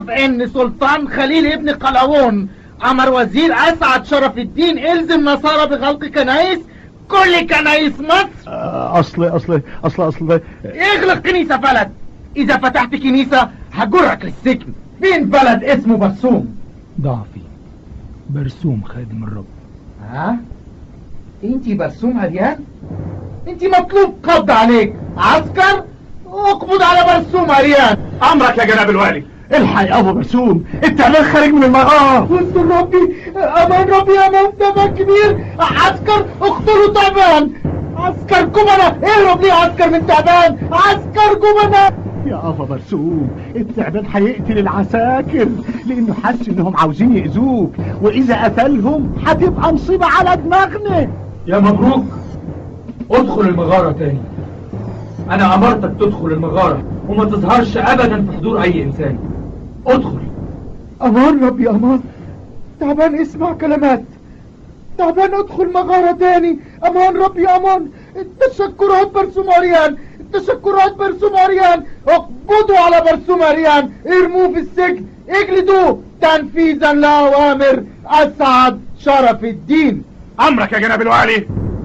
ان سلطان خليل ابن قلاوون امر وزير اسعد شرف الدين الزم نصارى بغلق كنايس كل كنايس مصر آه، اصل اصل اصل اصل اغلق كنيسة بلد اذا فتحت كنيسة هجرك للسجن فين بلد اسمه برسوم ضعفي برسوم خادم الرب ها انتي برسوم عريان انتي مطلوب قبض عليك عسكر اقبض على برسوم عريان امرك يا جناب الوالي الحق يا ابو برسوم التعبان خارج من المغاره استر ربي امان ربي امان ده كبير عسكر اقتلوا تعبان عسكر جبنة اهرب ليه عسكر من تعبان عسكر جبنة يا ابا برسوم التعبان هيقتل العساكر لانه حس انهم عاوزين يأذوك واذا قتلهم هتبقى مصيبة على دماغنا يا مبروك ادخل المغارة تاني انا امرتك تدخل المغارة وما تظهرش ابدا في حضور اي انسان ادخل امان ربي امان تعبان اسمع كلمات تعبان ادخل مغارة تاني امان ربي امان التشكرات برسوم عريان التشكرات برسوم عريان اقبضوا على برسوم عريان ارموه في السجن اجلدوه تنفيذا لاوامر اسعد شرف الدين امرك يا جناب الوالي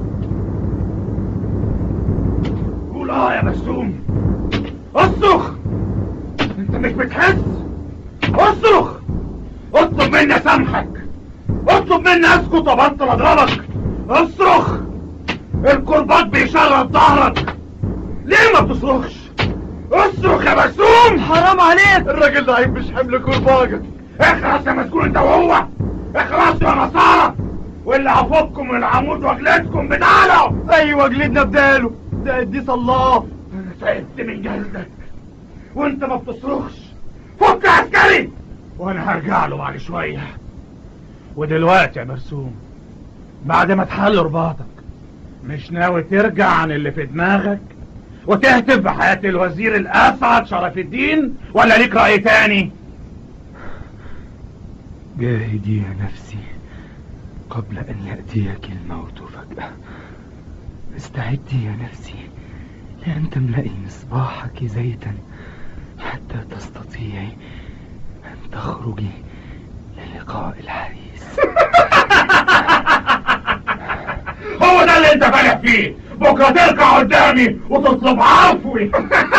قول اه يا مسوم اصرخ انت مش بتحس اصرخ اطلب مني اسامحك اطلب مني اسكت وابطل اضربك اصرخ الكرباج بيشرط ظهرك ليه ما بتصرخش اصرخ يا مسوم حرام عليك الراجل ده عيب مش حمل كرباجك اخلص يا مسكون انت وهو اخلص يا نصارى واللي هفككم من العمود واجلدكم بداله ايوه جلدنا بداله ده قديس الله انا تعبت من جلدك وانت ما بتصرخش فك يا عسكري وانا هرجع له بعد شويه ودلوقتي يا مرسوم بعد ما تحل رباطك مش ناوي ترجع عن اللي في دماغك وتهتف بحياة الوزير الأسعد شرف الدين ولا ليك رأي تاني جاهدي يا نفسي قبل أن يأتيك الموت فجأة استعدي يا نفسي لأن تملئي مصباحك زيتا حتى تستطيعي أن تخرجي للقاء الحديث هو ده اللي انت فالح فيه بكرة تركع قدامي وتطلب عفوي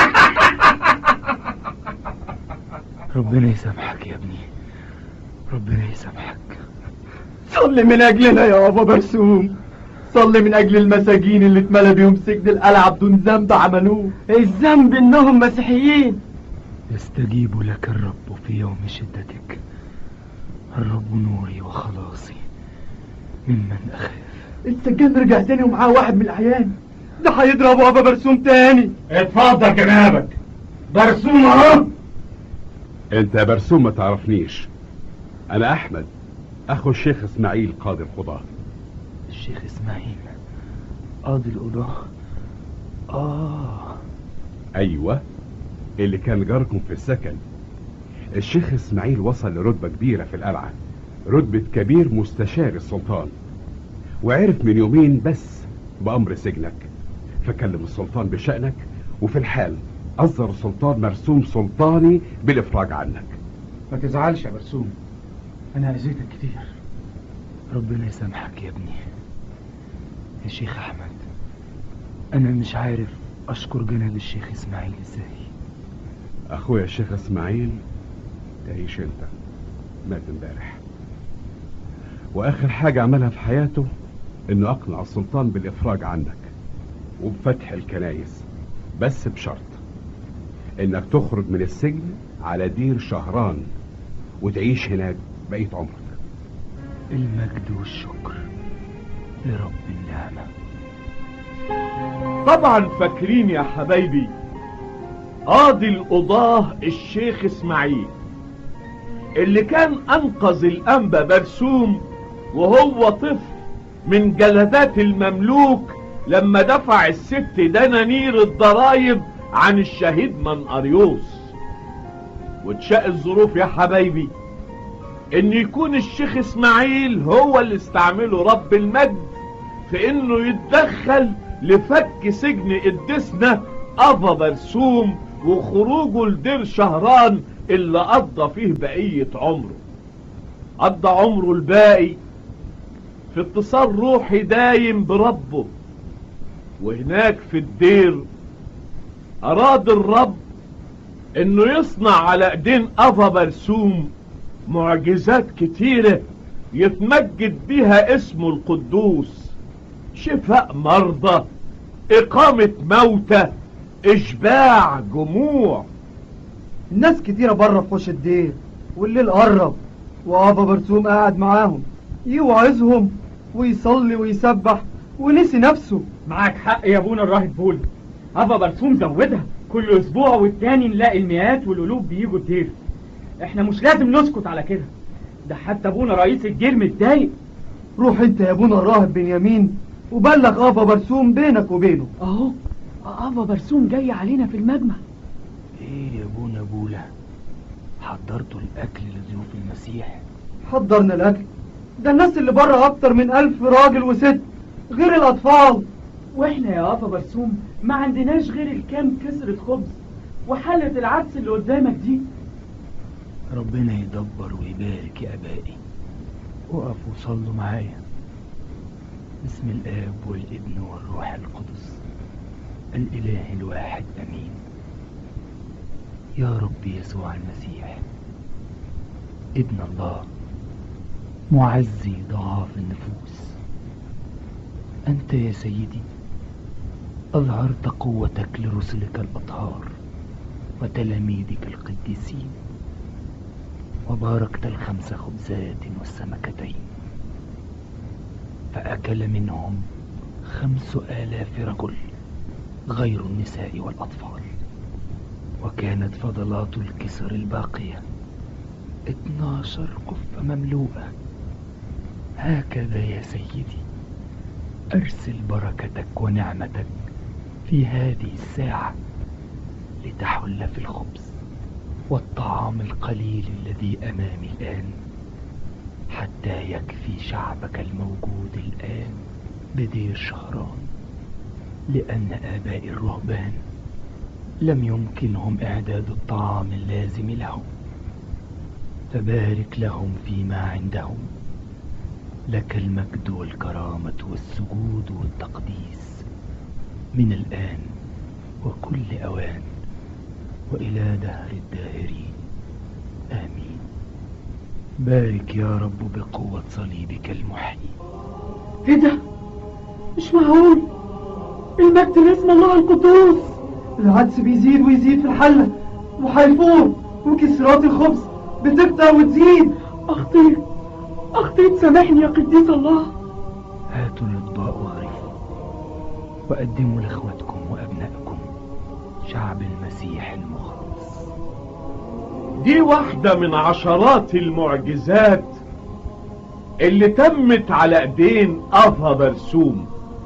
ربنا يسامحك يا ابني ربنا يسامحك صلي من اجلنا يا ابا برسوم صلي من اجل المساجين اللي اتملى بيهم سجن القلعة بدون ذنب عملوه الذنب انهم مسيحيين يستجيب لك الرب في يوم شدتك الرب نوري وخلاصي ممن أخاف السجان رجع تاني ومعاه واحد من العيان ده هيضرب ابا برسوم تاني اتفضل جنابك برسوم اهو انت يا برسوم ما تعرفنيش انا احمد اخو الشيخ اسماعيل قاضي القضاة الشيخ إسماعيل قاضي القضاة آه ايوه اللي كان جاركم في السكن الشيخ اسماعيل وصل لرتبة كبيرة في القلعة رتبة كبير مستشار السلطان وعرف من يومين بس بأمر سجنك فكلم السلطان بشأنك وفي الحال أصدر السلطان مرسوم سلطاني بالإفراج عنك ما تزعلش يا برسوم انا اذيتك كتير ربنا يسامحك يا ابني يا شيخ أحمد أنا مش عارف أشكر جناب الشيخ إسماعيل إزاي أخويا الشيخ اسماعيل تعيش انت مات امبارح وآخر حاجة عملها في حياته إنه أقنع السلطان بالإفراج عنك وبفتح الكنايس بس بشرط إنك تخرج من السجن على دير شهران وتعيش هناك بقية عمرك المجد والشكر لرب النعمة طبعا فاكرين يا حبايبي قاضي القضاه الشيخ اسماعيل اللي كان انقذ الانبا برسوم وهو طفل من جلدات المملوك لما دفع الست دنانير الضرايب عن الشهيد من اريوس وتشاء الظروف يا حبايبي ان يكون الشيخ اسماعيل هو اللي استعمله رب المجد في انه يتدخل لفك سجن قدسنا ابا برسوم وخروجه لدير شهران اللي قضى فيه بقية عمره قضى عمره الباقي في اتصال روحي دايم بربه وهناك في الدير أراد الرب انه يصنع على ايدين ابا برسوم معجزات كتيرة يتمجد بيها اسمه القدوس شفاء مرضى اقامة موتى اشباع جموع الناس كتيرة بره في وش الدير والليل قرب وابا برسوم قاعد معاهم يوعظهم ويصلي ويسبح ونسي نفسه معاك حق يا ابونا الراهب بول ابا برسوم زودها كل اسبوع والتاني نلاقي المئات والالوف بيجوا الدير احنا مش لازم نسكت على كده ده حتى ابونا رئيس الدير متضايق روح انت يا ابونا الراهب بنيامين وبلغ ابا برسوم بينك وبينه اهو ابا برسوم جاي علينا في المجمع ايه يا ابونا بولا حضرتوا الاكل لضيوف المسيح حضرنا الاكل ده الناس اللي بره اكتر من الف راجل وست غير الاطفال واحنا يا ابا برسوم ما عندناش غير الكام كسرة خبز وحلة العدس اللي قدامك دي ربنا يدبر ويبارك يا ابائي وقفوا وصلوا معايا بسم الاب والابن والروح القدس الاله الواحد امين يا رب يسوع المسيح ابن الله معزي ضعاف النفوس انت يا سيدي اظهرت قوتك لرسلك الاطهار وتلاميذك القديسين وباركت الخمس خبزات والسمكتين فأكل منهم خمس آلاف رجل غير النساء والأطفال وكانت فضلات الكسر الباقية اتناشر قفة مملوءة هكذا يا سيدي أرسل بركتك ونعمتك في هذه الساعة لتحل في الخبز والطعام القليل الذي أمامي الآن حتى يكفي شعبك الموجود الآن بدير شهران لأن آباء الرهبان لم يمكنهم إعداد الطعام اللازم لهم فبارك لهم فيما عندهم لك المجد والكرامة والسجود والتقديس من الآن وكل أوان وإلى دهر الداهرين آمين بارك يا رب بقوة صليبك المحيي ايه ده مش معقول المجد لاسم الله القدوس العدس بيزيد ويزيد في الحلة وهيفور وكسرات الخبز بتكتر وتزيد اخطيت اخطيت سامحني يا قديس الله هاتوا الأطباق وغرفوا وقدموا لإخوتكم وأبنائكم شعب المسيح المخلص دي واحدة من عشرات المعجزات اللي تمت على ايدين افا برسوم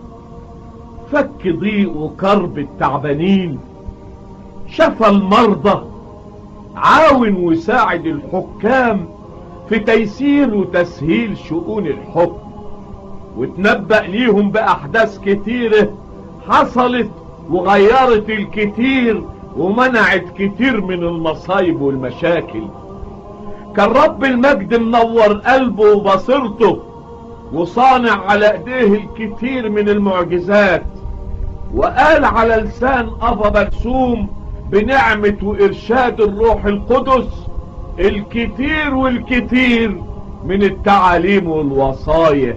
فك ضيق وكرب التعبانين شفى المرضى عاون وساعد الحكام في تيسير وتسهيل شؤون الحكم وتنبأ ليهم بأحداث كتيرة حصلت وغيرت الكتير ومنعت كتير من المصايب والمشاكل كان رب المجد منور قلبه وبصيرته وصانع على ايديه الكتير من المعجزات وقال على لسان ابا برسوم بنعمة وارشاد الروح القدس الكتير والكتير من التعاليم والوصايا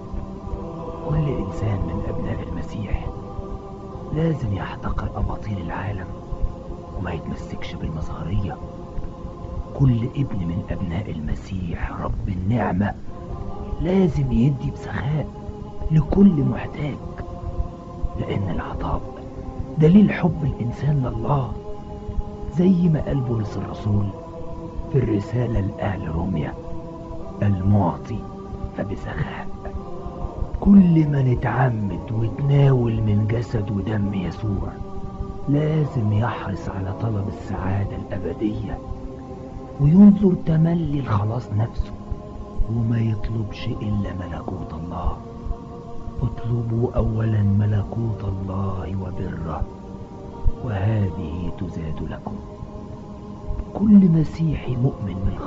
كل إنسان من أبناء المسيح لازم يحتقر أباطيل العالم وما يتمسكش بالمظهرية كل ابن من أبناء المسيح رب النعمة لازم يدي بسخاء لكل محتاج لأن العطاء دليل حب الإنسان لله زي ما قال بولس الرسول في الرسالة لأهل روميا المعطي فبسخاء كل من اتعمد وتناول من جسد ودم يسوع لازم يحرص على طلب السعادة الأبدية وينظر تملي الخلاص نفسه وما يطلبش إلا ملكوت الله اطلبوا أولا ملكوت الله وبره وهذه تزاد لكم كل مسيحي مؤمن من